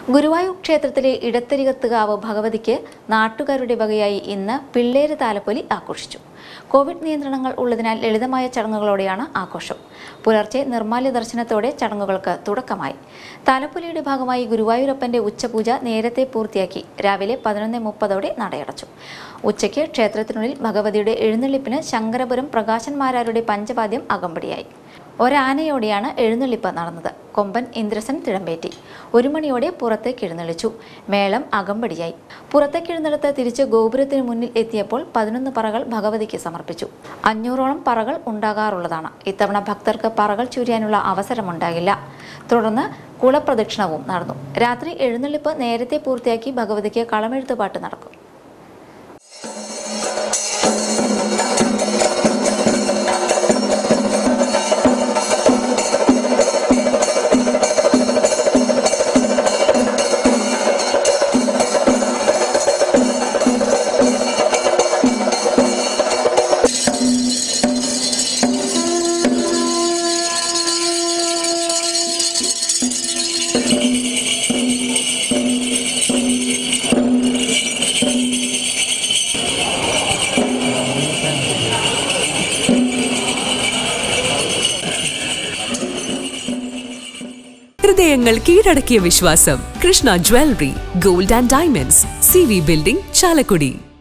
ഗുരുവായൂർ ക്ഷേത്രത്തിലെ ഇടത്തരികത്തുകാവ് ഭഗവതിക്ക് നാട്ടുകാരുടെ വകയായി ഇന്ന് പിള്ളേര് താലപ്പൊലി ആഘോഷിച്ചു കോവിഡ് നിയന്ത്രണങ്ങൾ ഉള്ളതിനാൽ ലളിതമായ ചടങ്ങുകളോടെയാണ് ആഘോഷം പുലർച്ചെ നിർമ്മാല്യ ദർശനത്തോടെ ചടങ്ങുകൾക്ക് തുടക്കമായി താലപ്പൊലിയുടെ ഭാഗമായി ഗുരുവായൂരപ്പന്റെ ഉച്ചപൂജ നേരത്തെ പൂർത്തിയാക്കി രാവിലെ പതിനൊന്ന് മുപ്പതോടെ നടയടച്ചു ഉച്ചയ്ക്ക് ക്ഷേത്രത്തിനുള്ളിൽ ഭഗവതിയുടെ എഴുന്നള്ളിപ്പിന് ശങ്കരപുരം പ്രകാശന്മാരാരുടെ പഞ്ചവാദ്യം അകമ്പടിയായി ഒരാനയോടെയാണ് എഴുന്നള്ളിപ്പ് നടന്നത് കൊമ്പൻ ഇന്ദ്രസൻ തിടമ്പേറ്റി ഒരു മണിയോടെ പുറത്തേക്ക് എഴുന്നള്ളിച്ചു മേളം അകമ്പടിയായി പുറത്തേക്ക് എഴുന്നള്ളത്ത് തിരിച്ച് ഗോപുരത്തിന് മുന്നിൽ എത്തിയപ്പോൾ പതിനൊന്ന് പറകൾ ഭഗവതിക്ക് സമർപ്പിച്ചു അഞ്ഞൂറോളം പറകൾ ഉണ്ടാകാറുള്ളതാണ് ഇത്തവണ ഭക്തർക്ക് പറകൾ ചുരിയാനുള്ള അവസരമുണ്ടാകില്ല തുടർന്ന് കുളപ്രദക്ഷിണവും നടന്നു രാത്രി എഴുന്നള്ളിപ്പ് നേരത്തെ പൂർത്തിയാക്കി ഭഗവതിക്ക് കളമെഴുത്തുപാട്ട് നടക്കും ഹൃദയങ്ങൾ കീഴടക്കിയ വിശ്വാസം Krishna jewellery gold and diamonds C V building Chalakudy